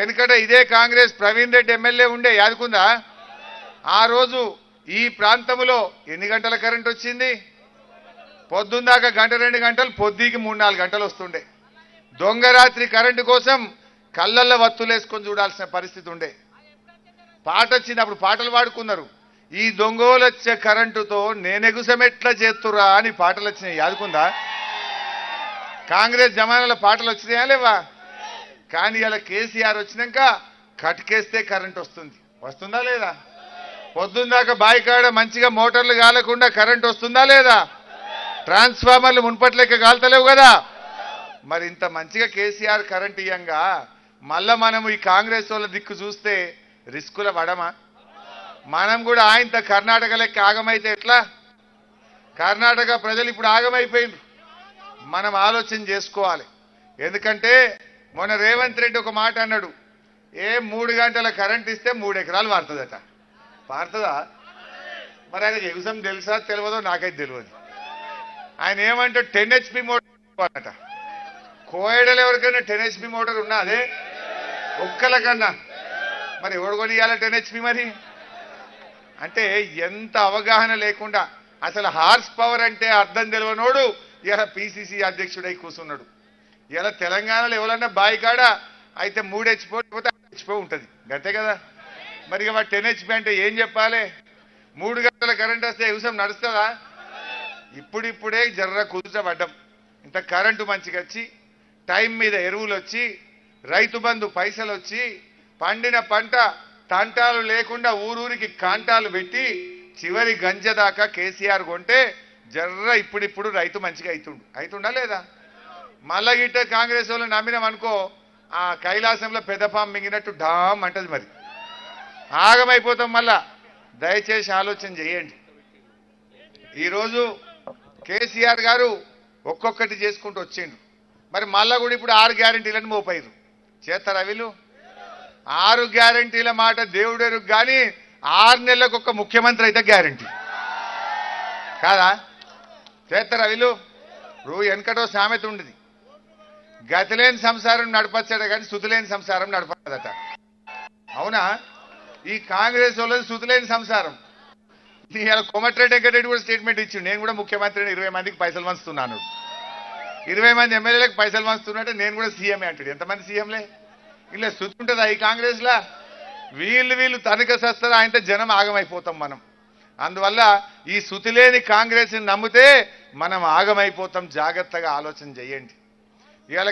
వెనుకట ఇదే కాంగ్రెస్ ప్రవీణ్ రెడ్డి ఎమ్మెల్యే ఉండే యాదుకుందా ఆ రోజు ఈ ప్రాంతంలో ఎన్ని గంటల కరెంట్ వచ్చింది పొద్దుందాకా గంట రెండు గంటలు పొద్దుకి మూడు నాలుగు గంటలు వస్తుండే దొంగ రాత్రి కరెంటు కోసం కళ్ళల్లో వత్తులేసుకొని చూడాల్సిన పరిస్థితి ఉండే పాట వచ్చినప్పుడు పాటలు పాడుకున్నారు ఈ దొంగోలు వచ్చే కరెంటుతో నేనెగుసం ఎట్లా చేస్తురా అని పాటలు వచ్చినాయి యాదుకుందా కాంగ్రెస్ జమానాలో పాటలు వచ్చినాయా లేవా కానీ ఇలా కేసీఆర్ వచ్చినాక కట్కేస్తే కరెంట్ వస్తుంది వస్తుందా లేదా పొద్దుందాకా బాయికాడ మంచిగా మోటార్లు కాలకుండా కరెంట్ వస్తుందా లేదా ట్రాన్స్ఫార్మర్లు మున్పట్లెక్క కాల్తలేవు కదా మరి ఇంత మంచిగా కేసీఆర్ కరెంట్ ఇయ్యంగా మళ్ళా మనము ఈ కాంగ్రెస్ వాళ్ళ దిక్కు చూస్తే రిస్కుల పడమా మనం కూడా ఆయనతో కర్ణాటక లెక్క ఆగమైతే ఎట్లా కర్ణాటక ప్రజలు ఇప్పుడు ఆగమైపోయిండ్రు మనం ఆలోచన చేసుకోవాలి ఎందుకంటే మొన్న రేవంత్ రెడ్డి ఒక మాట అన్నాడు ఏ మూడు గంటల కరెంట్ ఇస్తే మూడు ఎకరాలు వాడుతుందట వాడుతుందా మరి ఆయనకు ఎగుసం తెలుసా తెలియదో నాకైతే తెలియదు ఆయన ఏమంటే టెన్ హెచ్పి మోటార్ అన్నట కోయడలు ఎవరికైనా టెన్ హెచ్పి మోటార్ ఉన్నా అదే ఒక్కల కన్నా మరి ఎవడు కొనియాల టెన్ హెచ్పి మరి అంటే ఎంత అవగాహన లేకుండా అసలు హార్స్ పవర్ అంటే అర్థం తెలియనోడు ఇలా పిసిసి అధ్యక్షుడై కూర్చున్నాడు ఇలా తెలంగాణలో ఎవరన్నా బాయి కాడ అయితే మూడు హెచ్పో లేకపోతే హెచ్పో ఉంటుంది అంతే కదా మరి ఇక టెన్ హెచ్పి అంటే ఏం చెప్పాలి మూడు గంటల కరెంట్ వస్తే వ్యవసాయం నడుస్తుందా ఇప్పుడిప్పుడే జర్ర కుదుటపడ్డం ఇంత కరెంటు మంచిగా వచ్చి టైం మీద ఎరువులు వచ్చి రైతు బంధు పైసలు వచ్చి పండిన పంట తంటాలు లేకుండా ఊరూరికి కాంటాలు పెట్టి చివరి గంజ దాకా కేసీఆర్ కొంటే జర్ర ఇప్పుడిప్పుడు రైతు మంచిగా అవుతుండు అవుతుండా లేదా మళ్ళా గిట్ట కాంగ్రెస్ వాళ్ళు నమ్మినాం అనుకో ఆ కైలాసంలో పెద్దపాం మింగినట్టు డామ్ అంటది మరి ఆగమైపోతాం మళ్ళా దయచేసి ఆలోచన చేయండి ఈరోజు కేసీఆర్ గారు ఒక్కొక్కటి చేసుకుంటూ వచ్చిండు మరి మళ్ళా కూడా ఇప్పుడు ఆరు గ్యారంటీలను మోపారు చేస్తారా వీళ్ళు ఆరు గ్యారంటీల మాట దేవుడెరు కానీ ఆరు నెలలకు ఒక ముఖ్యమంత్రి అయితే గ్యారంటీ కాదా చేస్తారా వీళ్ళు ఇప్పుడు వెనకటో సామెత ఉండేది గతిలేని సంసారం నడపచ్చాడ కానీ శుతులేని సంసారం నడపదట అవునా ఈ కాంగ్రెస్ వాళ్ళది శుతులేని సంసారం ఇవాళ కోమటిరెడ్డి వెంకటరెడ్డి కూడా స్టేట్మెంట్ ఇచ్చిండు నేను కూడా ముఖ్యమంత్రిని ఇరవై మందికి పైసలు పంచుతున్నాను ఇరవై మంది ఎమ్మెల్యేలకు పైసలు పంచుతున్నట్టే నేను కూడా సీఎంఏ అంటాడు ఎంతమంది సీఎంలే ఇలా శుద్ధి ఉంటుందా ఈ కాంగ్రెస్ లా వీళ్ళు వీళ్ళు తనక సస్తారు ఆయనతో జనం ఆగమైపోతాం మనం అందువల్ల ఈ శృతి లేని కాంగ్రెస్ నమ్మితే మనం ఆగమైపోతాం జాగ్రత్తగా ఆలోచన చేయండి ఇవాళ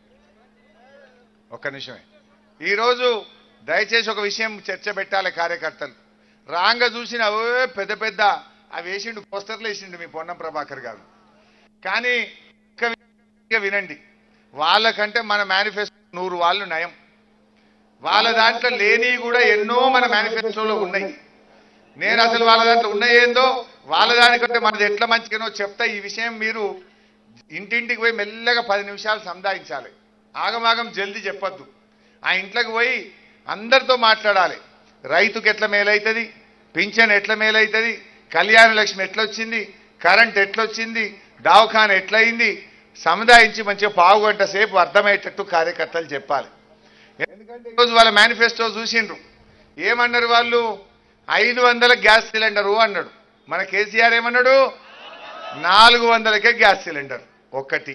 ఒక్క నిమిషమే ఈరోజు దయచేసి ఒక విషయం చర్చ పెట్టాలి కార్యకర్తలు రాంగ చూసిన అవే పెద్ద పెద్ద అవి వేసిండు పోస్టర్లు వేసిండు మీ పొన్నం ప్రభాకర్ గారు కానీ ఒక్క విషయం వినండి వాళ్ళకంటే మన మేనిఫెస్టో నూరు వాళ్ళు నయం వాళ్ళ దాంట్లో లేని కూడా ఎన్నో మన మేనిఫెస్టోలో ఉన్నాయి నేను అసలు వాళ్ళ దాంట్లో ఉన్నాయేందో వాళ్ళ దానికంటే మనది ఎట్లా మంచిగానో చెప్తా ఈ విషయం మీరు ఇంటింటికి పోయి మెల్లగా పది నిమిషాలు సంధాయించాలి ఆగమాగం జల్దీ చెప్పొద్దు ఆ ఇంట్లోకి పోయి అందరితో మాట్లాడాలి రైతుకి ఎట్లా మేలవుతుంది పింఛన్ ఎట్లా మేలవుతుంది కళ్యాణ లక్ష్మి ఎట్లా వచ్చింది కరెంట్ ఎట్లా వచ్చింది దవాఖాన ఎట్లయింది సముదాయించి మంచిగా పావు గంట సేపు అర్థమయ్యేటట్టు కార్యకర్తలు చెప్పాలి ఎందుకంటే ఈరోజు వాళ్ళ మేనిఫెస్టో చూసిండ్రు ఏమన్నారు వాళ్ళు ఐదు వందల గ్యాస్ సిలిండరు అన్నాడు మన కేసీఆర్ ఏమన్నాడు నాలుగు వందలకే గ్యాస్ సిలిండర్ ఒక్కటి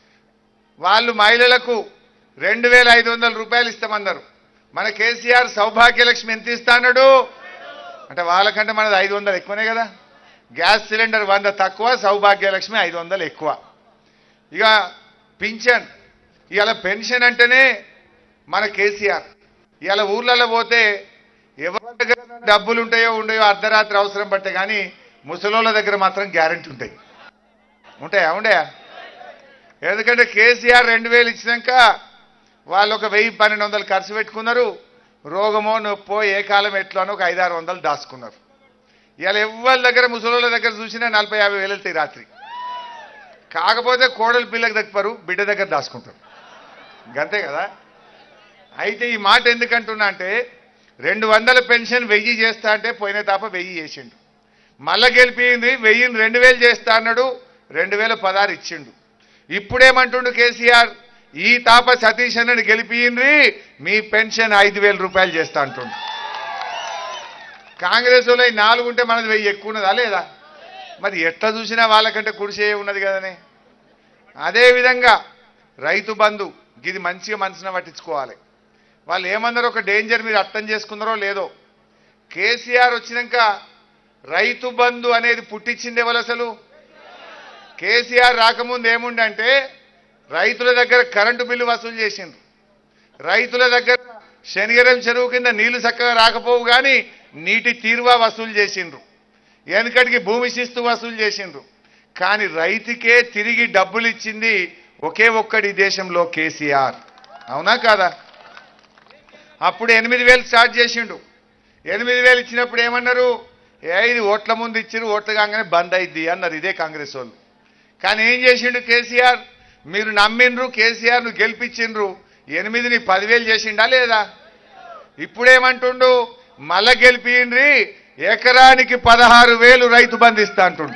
వాళ్ళు మహిళలకు రెండు వేల ఐదు వందల రూపాయలు ఇస్తామన్నారు మన కేసీఆర్ సౌభాగ్యలక్ష్మి ఎంత ఇస్తాడు అంటే వాళ్ళకంటే మనది ఐదు వందలు ఎక్కువనే కదా గ్యాస్ సిలిండర్ వంద తక్కువ సౌభాగ్యలక్ష్మి ఐదు వందలు ఎక్కువ ఇక పింఛన్ ఇవాళ పెన్షన్ అంటేనే మన కేసీఆర్ ఇవాళ ఊర్లలో పోతే ఎవరి దగ్గర డబ్బులు ఉంటాయో ఉండయో అర్ధరాత్రి అవసరం పట్టే కానీ ముసలోళ్ళ దగ్గర మాత్రం గ్యారెంటీ ఉంటాయి ఉంటాయా ఉండయా ఎందుకంటే కేసీఆర్ రెండు వేలు ఇచ్చినాక వాళ్ళు ఒక వెయ్యి పన్నెండు వందలు ఖర్చు పెట్టుకున్నారు రోగమో నొప్పో ఏ కాలం ఎట్లోనో ఒక ఐదారు వందలు దాచుకున్నారు ఇవాళ ఎవరి దగ్గర ముసలోళ్ళ దగ్గర చూసినా నలభై యాభై వేలు వెళ్తాయి రాత్రి కాకపోతే కోడలు పిల్లకి దగ్గరు బిడ్డ దగ్గర దాచుకుంటారు గంతే కదా అయితే ఈ మాట ఎందుకంటున్నా అంటే రెండు వందల పెన్షన్ వెయ్యి చేస్తా అంటే పోయిన తాప వెయ్యి చేసిండు మళ్ళా గెలిపింది వెయ్యిని రెండు వేలు చేస్తా అన్నాడు రెండు వేల పదహారు ఇచ్చిండు ఇప్పుడేమంటుండు కేసీఆర్ ఈ తాప సతీష్ అన్నని గెలిపియండ్రి మీ పెన్షన్ ఐదు వేల రూపాయలు చేస్తా అంటుండు కాంగ్రెస్ వాళ్ళు ఈ నాలుగు ఉంటే మనది వెయ్యి ఎక్కువ ఉన్నదా లేదా మరి ఎట్లా చూసినా వాళ్ళకంటే కుడిసే ఉన్నది కదనే అదేవిధంగా రైతు బంధు ఇది మంచిగా మనసున పట్టించుకోవాలి వాళ్ళు ఏమన్నారో ఒక డేంజర్ మీరు అర్థం చేసుకున్నారో లేదో కేసీఆర్ వచ్చినాక రైతు బంధు అనేది పుట్టించింది ఎవరు అసలు కేసీఆర్ రాకముందు ఏముండంటే రైతుల దగ్గర కరెంటు బిల్లు వసూలు చేసిండ్రు రైతుల దగ్గర శనిగరం చెరువు కింద నీళ్లు చక్కగా రాకపోవు కానీ నీటి తీరువా వసూలు చేసిండ్రు వెనకటికి భూమి శిస్తు వసూలు చేసిండ్రు కానీ రైతుకే తిరిగి డబ్బులు ఇచ్చింది ఒకే ఒక్కడి దేశంలో కేసీఆర్ అవునా కాదా అప్పుడు ఎనిమిది వేలు స్టార్ట్ చేసిండు ఎనిమిది వేలు ఇచ్చినప్పుడు ఏమన్నారు ఏ ఇది ఓట్ల ముందు ఇచ్చిరు ఓట్లు కాగానే బంద్ అయింది అన్నారు ఇదే కాంగ్రెస్ వాళ్ళు కానీ ఏం చేసిండు కేసీఆర్ మీరు నమ్మిండ్రు కేసీఆర్ను గెలిపించిండ్రు ఎనిమిదిని పదివేలు చేసిండా లేదా ఇప్పుడేమంటుండు మళ్ళా గెలిపియండ్రి ఎకరానికి పదహారు వేలు రైతు బంధు ఇస్తా అంటుండు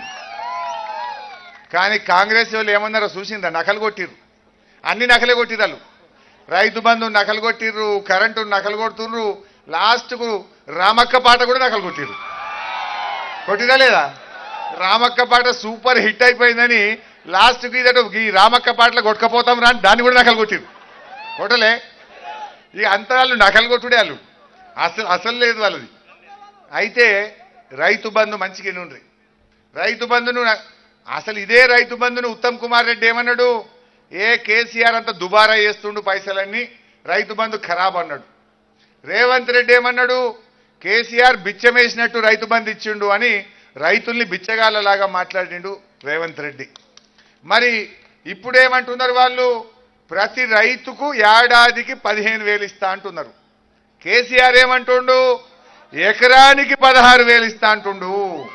కానీ కాంగ్రెస్ వాళ్ళు ఏమన్నారో చూసిండ్రా నకలు కొట్టిర్రు అన్ని నకలే కొట్టిరాలు రైతు బంధు నకలు కొట్టిర్రు కరెంటు నకలు కొడుతుర్రు లాస్ట్కు రామక్క పాట కూడా నకలు కొట్టిర్రు కొట్టిరా లేదా రామక్క పాట సూపర్ హిట్ అయిపోయిందని లాస్ట్కి ఇదట ఈ రామక్క పాటలో కొట్టుకపోతాం రా అని దాన్ని కూడా నకలు కొట్టిర్రు కొట్టలే ఇక అంతరాలు నకలు కొట్టుడే వాళ్ళు అసలు అసలు లేదు వాళ్ళది అయితే రైతు బంధు మంచిగా నుండ్రి రైతు బంధును న- అసలు ఇదే రైతు బంధును ఉత్తమ్ కుమార్ రెడ్డి ఏమన్నాడు ఏ కేసీఆర్ అంత దుబారా చేస్తుండు పైసలన్నీ రైతు బంధు ఖరాబ్ అన్నాడు రేవంత్ రెడ్డి ఏమన్నాడు కేసీఆర్ బిచ్చమేసినట్టు రైతు బంధు ఇచ్చిండు అని రైతుల్ని బిచ్చగాళ్ళలాగా మాట్లాడిండు రేవంత్ రెడ్డి మరి ఇప్పుడేమంటున్నారు వాళ్ళు ప్రతి రైతుకు ఏడాదికి పదిహేను వేలు ఇస్తా అంటున్నారు కేసీఆర్ ఏమంటుండు ఎకరానికి పదహారు వేలు ఇస్తా అంటుండు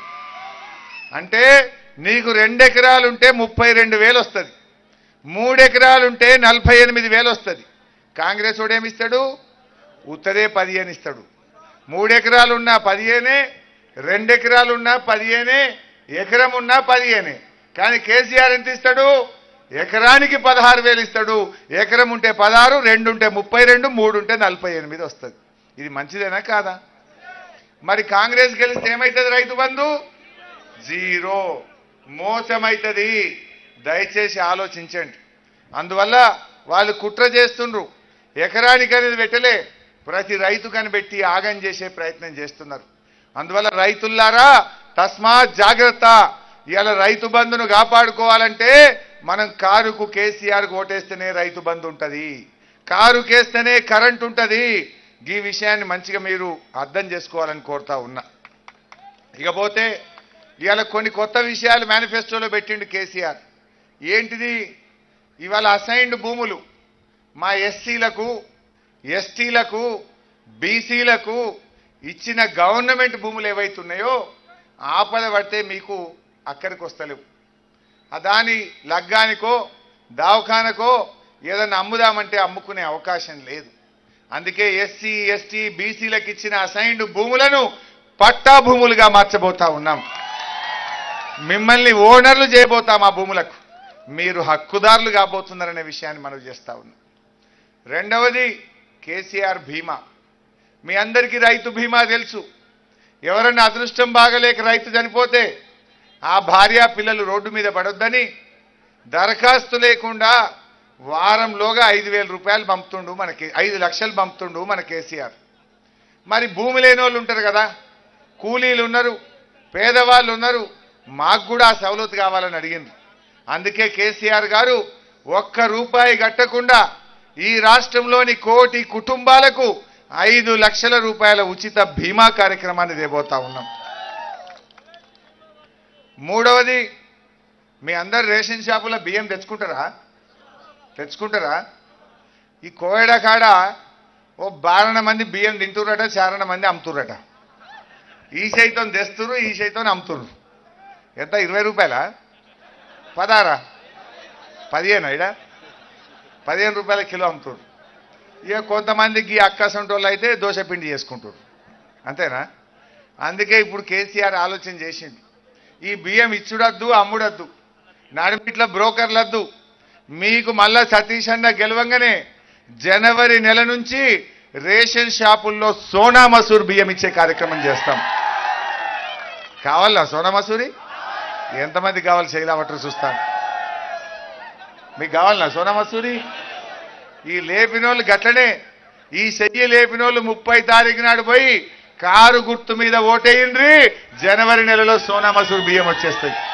అంటే నీకు రెండు ఎకరాలుంటే ముప్పై రెండు వేలు వస్తుంది మూడు ఎకరాలుంటే నలభై ఎనిమిది వేలు వస్తుంది కాంగ్రెస్ వాడు ఏమిస్తాడు ఉత్తరే పదిహేను ఇస్తాడు మూడు ఎకరాలున్నా పదిహేనే రెండు ఎకరాలున్నా పదిహేనే ఎకరం ఉన్నా పదిహేనే కానీ కేసీఆర్ ఎంత ఇస్తాడు ఎకరానికి పదహారు వేలు ఇస్తాడు ఎకరం ఉంటే పదహారు రెండు ఉంటే ముప్పై రెండు మూడు ఉంటే నలభై ఎనిమిది వస్తుంది ఇది మంచిదేనా కాదా మరి కాంగ్రెస్ గెలిస్తే ఏమవుతుంది రైతు బంధు జీరో మోసమవుతుంది దయచేసి ఆలోచించండి అందువల్ల వాళ్ళు కుట్ర చేస్తుండ్రు ఎకరానికి అనేది పెట్టలే ప్రతి రైతు కనిపెట్టి ఆగం చేసే ప్రయత్నం చేస్తున్నారు అందువల్ల రైతుల్లారా తస్మాత్ జాగ్రత్త ఇవాళ రైతు బంధును కాపాడుకోవాలంటే మనం కారుకు కేసీఆర్కు ఓటేస్తేనే రైతు బంధు ఉంటుంది కారు కేస్తేనే కరెంట్ ఉంటుంది ఈ విషయాన్ని మంచిగా మీరు అర్థం చేసుకోవాలని కోరుతా ఉన్నా ఇకపోతే ఇవాళ కొన్ని కొత్త విషయాలు మేనిఫెస్టోలో పెట్టిండు కేసీఆర్ ఏంటిది ఇవాళ అసైన్డ్ భూములు మా ఎస్సీలకు ఎస్టీలకు బీసీలకు ఇచ్చిన గవర్నమెంట్ భూములు ఏవైతున్నాయో ఆపద పడితే మీకు అక్కడికి వస్తలేవు ఆ దాని లగ్గానికో దవాఖానకో ఏదైనా అమ్ముదామంటే అమ్ముకునే అవకాశం లేదు అందుకే ఎస్సీ ఎస్టీ బీసీలకు ఇచ్చిన అసైన్డ్ భూములను పట్టా భూములుగా మార్చబోతా ఉన్నాం మిమ్మల్ని ఓనర్లు చేయబోతాం ఆ భూములకు మీరు హక్కుదారులు కాబోతున్నారనే విషయాన్ని మనం చేస్తా ఉన్నాం రెండవది కేసీఆర్ భీమా మీ అందరికీ రైతు బీమా తెలుసు ఎవరన్నా అదృష్టం బాగలేక రైతు చనిపోతే ఆ భార్య పిల్లలు రోడ్డు మీద పడొద్దని దరఖాస్తు లేకుండా వారంలోగా ఐదు వేల రూపాయలు పంపుతుండు మనకి ఐదు లక్షలు పంపుతుండు మన కేసీఆర్ మరి భూమి లేని వాళ్ళు ఉంటారు కదా కూలీలు ఉన్నారు పేదవాళ్ళు ఉన్నారు మాకు కూడా ఆ సవలతు కావాలని అడిగింది అందుకే కేసీఆర్ గారు ఒక్క రూపాయి కట్టకుండా ఈ రాష్ట్రంలోని కోటి కుటుంబాలకు ఐదు లక్షల రూపాయల ఉచిత బీమా కార్యక్రమాన్ని దేబోతా ఉన్నాం మూడవది మీ అందరు రేషన్ షాపులో బియ్యం తెచ్చుకుంటారా తెచ్చుకుంటారా ఈ కోయడ కాడ ఓ బారణ మంది బియ్యం తింటురట చారణ మంది అమ్ముతురట ఈ సైతం తెస్తురు ఈ సైతం అమ్ముతురు ఎంత ఇరవై రూపాయలా పదారా పదిహేను ఇడ పదిహేను రూపాయల కిలో అమ్ముతురు ఇక కొంతమందికి అక్కసంటి వాళ్ళు అయితే దోశపిండి చేసుకుంటారు అంతేనా అందుకే ఇప్పుడు కేసీఆర్ ఆలోచన చేసింది ఈ బియ్యం ఇచ్చుడద్దు అమ్ముడద్దు నడిమిట్ల బ్రోకర్లద్దు మీకు మళ్ళా సతీష్ అన్న గెలవంగానే జనవరి నెల నుంచి రేషన్ షాపుల్లో సోనా మసూర్ బియ్యం ఇచ్చే కార్యక్రమం చేస్తాం కావాలా సోనా మసూరి ఎంతమంది కావాలి శైలావటర్ చూస్తాను మీకు కావాలనా సోనా మసూరి ఈ లేపినోళ్ళు గట్లనే ఈ చెయ్యి లేపినోళ్ళు ముప్పై తారీఖు నాడు పోయి కారు గుర్తు మీద ఓటేయండ్రి జనవరి నెలలో సోనా మసూర్ బియ్యం వచ్చేస్తాయి